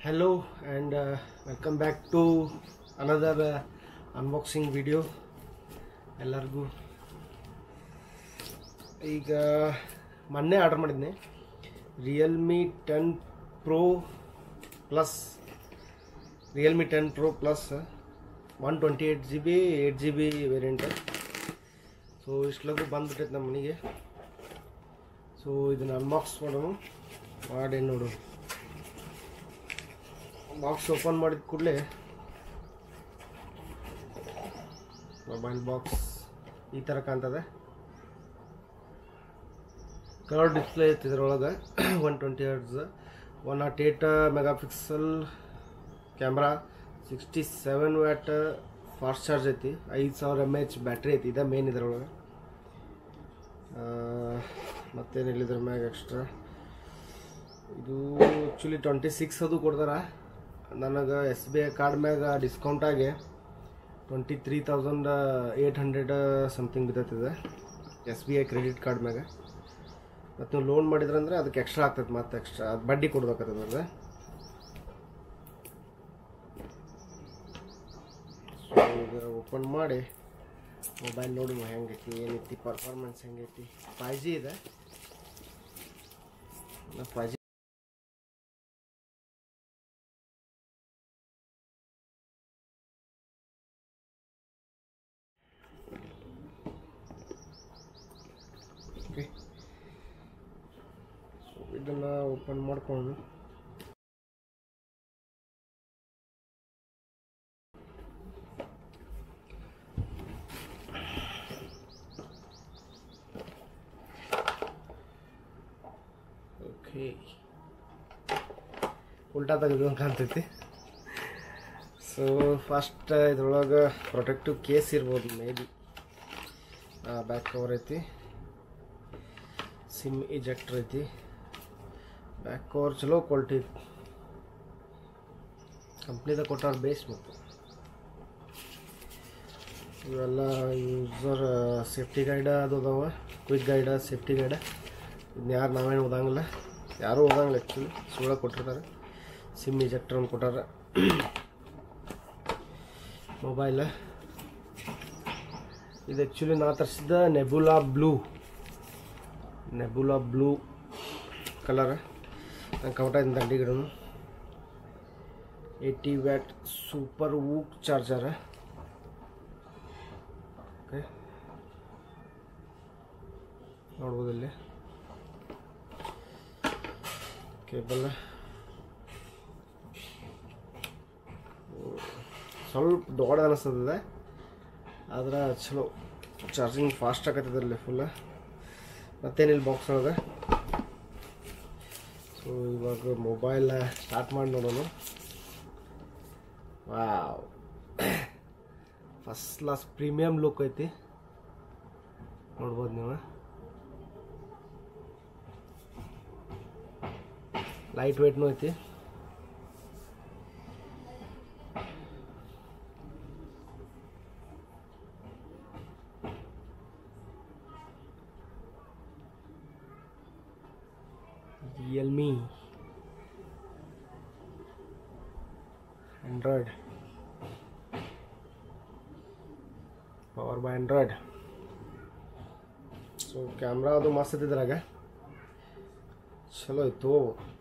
hello and uh, welcome back to another uh, unboxing video ಎಲ್ಲರಿಗೂ ಈಗ ಮೊನ್ನೆ order ಮಾಡಿದ್ದೆ Realme ten pro plus Realme ten pro plus one twenty eight G B eight G B variant so ಇಷ್ಟಲಗೂ ಬಂದ್ಬಿಟ್ಟೈತೆ ನಮ್ಮ ಮನೆಗೆ so ಇದನ್ನು unbox ಮಾಡೋಣ ಮಾಡಿ ನೋಡು ಬಾಕ್ಸ್ ಓಪನ್ ಮಾಡಿದ ಕೂಡಲೇ ಮೊಬೈಲ್ ಬಾಕ್ಸ್ ಈ ಥರ ಕಾಣ್ತದೆ ಕಲರ್ ಡಿಸ್ಪ್ಲೇ ಐತಿ ಇದ್ರೊಳಗೆ one twenty hertz one nought eight megapixel camera sixty seven watt fast charge ಐತಿ ಐದು ಸಾವಿರ ಎಮ್ ಎಚ್ ಬ್ಯಾಟ್ರಿ ಐತಿ ಇದೆ ಮೇನ್ ಇದ್ರೊಳಗೆ ಮತ್ತೇನಿಲ್ಲ ಇದ್ರ ಮ್ಯಾಗ ಎಕ್ಸ್ಟ್ರಾ ಇದು ಆ್ಯಕ್ಚುಲಿ ಟ್ವೆಂಟಿ ಸಿಕ್ಸ್ ಅದು ಕೊಡ್ತಾರ ನನಗೆ ಎಸ್ ಬಿ ಐ ಕಾರ್ಡ್ ಮ್ಯಾಗ ಡಿಸ್ಕೌಂಟ್ ಆಗಿ twenty three thousand eight hundred something ಬಿದ್ದೈತಿದೆ S B I credit card ಮ್ಯಾಗ ಮತ್ತು ನೀವು ಲೋನ್ ಮಾಡಿದ್ರಂದ್ರೆ ಅದಕ್ಕೆ ಎಕ್ಸ್ಟ್ರಾ ಆಗ್ತೈತೆ ಮತ್ತೆ ಎಕ್ಸ್ಟ್ರಾ ಅದು ಬಡ್ಡಿ ಕೊಡ್ಬೇಕಾಗ್ತದೆ ಅದ ಸೊ ಈಗ ಓಪನ್ ಮಾಡಿ ಮೊಬೈಲ್ ನೋಡುವ ಹೆಂಗೈತಿ ಏನೈತಿ ಪರ್ಫಾರ್ಮೆನ್ಸ್ ಹೆಂಗೈತಿ ಫೈ ಜಿ ಇದೆ ಫೈ ಜಿ ಓಕೆ ಸೊ ಇದನ್ನು ಓಪನ್ ಮಾಡ್ಕೊಂಡು ಓಕೆ ಉಲ್ಟಾ ತೆಗೆದು ಕಾಣ್ತೈತಿ ಸೊ ಫಸ್ಟ್ ಇದ್ರೊಳಗೆ ಪ್ರೊಟೆಕ್ಟಿವ್ ಕೇಸ್ ಇರ್ಬೋದು ಮೇ ಬಿ ಬ್ಯಾಕ್ ಕವರ್ ಐತಿ ಸಿಮ್ ಇಜೆಕ್ಟರ್ ಐತಿ ಬ್ಯಾಕ್ ಕವರ್ ಚಲೋ ಕ್ವಾಲಿಟಿ ಕಂಪ್ನಿದ ಕೊಟ್ಟಾರ ಬೇಸ್ ಮತ್ತು ಇವೆಲ್ಲ ಯೂಸರ್ ಸೇಫ್ಟಿ ಗೈಡ ಅದು ಅದಾವ ಕ್ವಿಕ್ ಗೈಡ ಸೇಫ್ಟಿ ಗೈಡ ಇದನ್ನ ಯಾರು ನಾವೇನು ಓದಂಗಿಲ್ಲ ಯಾರೂ ಓದಂಗಿಲ್ಲ ಆ್ಯಕ್ಚುಲಿ ಸುಳ್ಳ ಕೊಟ್ಟಿರ್ತಾರೆ ಸಿಮ್ ಇಜೆಕ್ಟರ್ ಅಂತ ಕೊಟ್ಟಾರ ಮೊಬೈಲ ಇದು ಆ್ಯಕ್ಚುಲಿ ನಾ ತರಿಸಿದ Nebula blue Nebula blue colour ನಂಗೆ ಕವಟ ಇದ್ದ ದಂಡಿ ಗಿಡನು eighty watt super VOOC charger okay ನೋಡ್ಬೋದು ಇಲ್ಲಿ ಕೇಬಲ್ ಸ್ವಲ್ಪ ದೊಡ್ಡ ಅನಿಸ್ತದೆ ಆದ್ರೆ ಚಲೋ ಚಾರ್ಜಿಂಗ್ ಫಾಸ್ಟ್ ಆಗತ್ತದಲ್ಲಿ ಫುಲ್ ಮತ್ತೇನಿಲ್ಲ ಬಾಕ್ಸ್ ಒಳಗೆ ಸೊ ಇವಾಗ ಮೊಬೈಲ್ ಸ್ಟಾರ್ಟ್ ಮಾಡಿ ನೋಡೋಣ wow first class premium look ಐತಿ ನೋಡ್ಬೋದು ನೀವು ಲೈಟ್ ವೇಟ್ನೂ ಐತಿ Realme Android power by Android so camera ಅದು ಮಸ್ತ್ ಇದ್ರಾಗ ಚಲೋ ಇತ್ತು